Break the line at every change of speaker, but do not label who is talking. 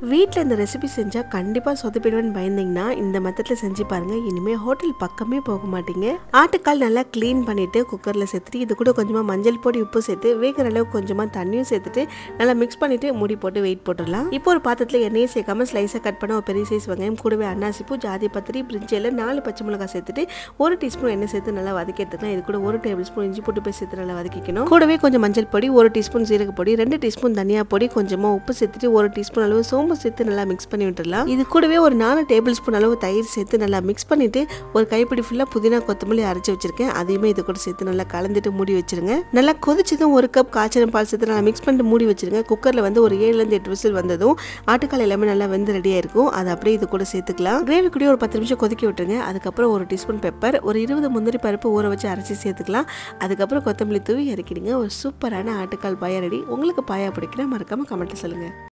வீட்டில் இந்த ரெசிபி செஞ்சால் கண்டிப்பாக சொதப்பிடுவேன்னு பயந்தீங்கன்னா இந்த மெத்தடில் செஞ்சு பாருங்கள் இனிமேல் ஹோட்டல் பக்கமே போக மாட்டீங்க ஆட்டுக்கால் நல்லா க்ளீன் பண்ணிவிட்டு குக்கரில் சேர்த்துட்டு இது கூட கொஞ்சமாக மஞ்சள் பொடி உப்பு சேர்த்து வேகிற அளவுக்கு கொஞ்சமாக தண்ணியும் சேர்த்துட்டு நல்லா மிக்ஸ் பண்ணிவிட்டு மூடி போட்டு வெயிட் போட்டுடலாம் இப்போ ஒரு பாத்திரத்தில் எண்ணெயை சேர்க்காம ஸ்லைஸாக கட் பண்ண ஒரு பெரிய சைஸ் வெங்காயம் கூடவே அன்னாசிப்பூ ஜாதி பத்திரி பிரிஞ்சியில் நாலு பச்சை மிளகாய் சேர்த்துட்டு ஒரு டீஸ்பூன் எண்ணெய் சேர்த்து நல்லா வதக்கி எடுத்துக்கலாம் இது கூட ஒரு டேபிள் ஸ்பூன் இஞ்சி போட்டு போய் சேர்த்து நல்லா வதக்கிக்கணும் கூடவே கொஞ்சம் மஞ்சள் பொடி ஒரு டீஸ்பூன் சீரக பொடி ரெண்டு டீஸ்பூன் தனியா பொடி கொஞ்சமாக உப்பு சேர்த்துட்டு ஒரு டீஸ்பூன் அளவு சோம்பு சேர்த்து நல்லா மிக்ஸ் பண்ணி விட்டுடலாம் இது கூடவே ஒரு நாலு டேபிள் ஸ்பூன் அளவு தயிர் சேர்த்து நல்லா மிக்ஸ் பண்ணிட்டு ஒரு கைப்பிடி ஃபுல்லாக புதினா கொத்தமல்லி அரைச்சி வச்சிருக்கேன் அதையுமே இது கூட சேர்த்து நல்லா கலந்துட்டு மூடி வச்சிருங்க நல்லா கொதிச்சதும் ஒரு கப் காய்ச்சல் பால் சேர்த்து நல்லா மிக்ஸ் பண்ணிட்டு மூடி வச்சிருங்க குக்கரில் வந்து ஒரு ஏழுலேருந்து எட்டு விசில் வந்ததும் ஆட்டுக்கால் எல்லாமே நல்லா வெந்து ரெடியாக இருக்கும் அதை அப்படியே இது கூட சேர்த்துக்கலாம் கிரேவி கூட ஒரு பத்து நிமிஷம் கொதிக்க விட்டுருங்க அதுக்கப்புறம் ஒரு டீஸ்பூன் பெப்பர் ஒரு இருபது முந்திரி பருப்பு ஊற வச்சு அரைச்சி சேர்த்துக்கலாம் அதுக்கப்புறம் கொத்தமல்லி தூவி இறக்கிடுங்க ஒரு சூப்பரான ஆட்டுக்கால் பாயா ரெடி உங்களுக்கு பாயா பிடிக்கிற மறக்காம கமெண்ட்டில் சொல்லுங்கள்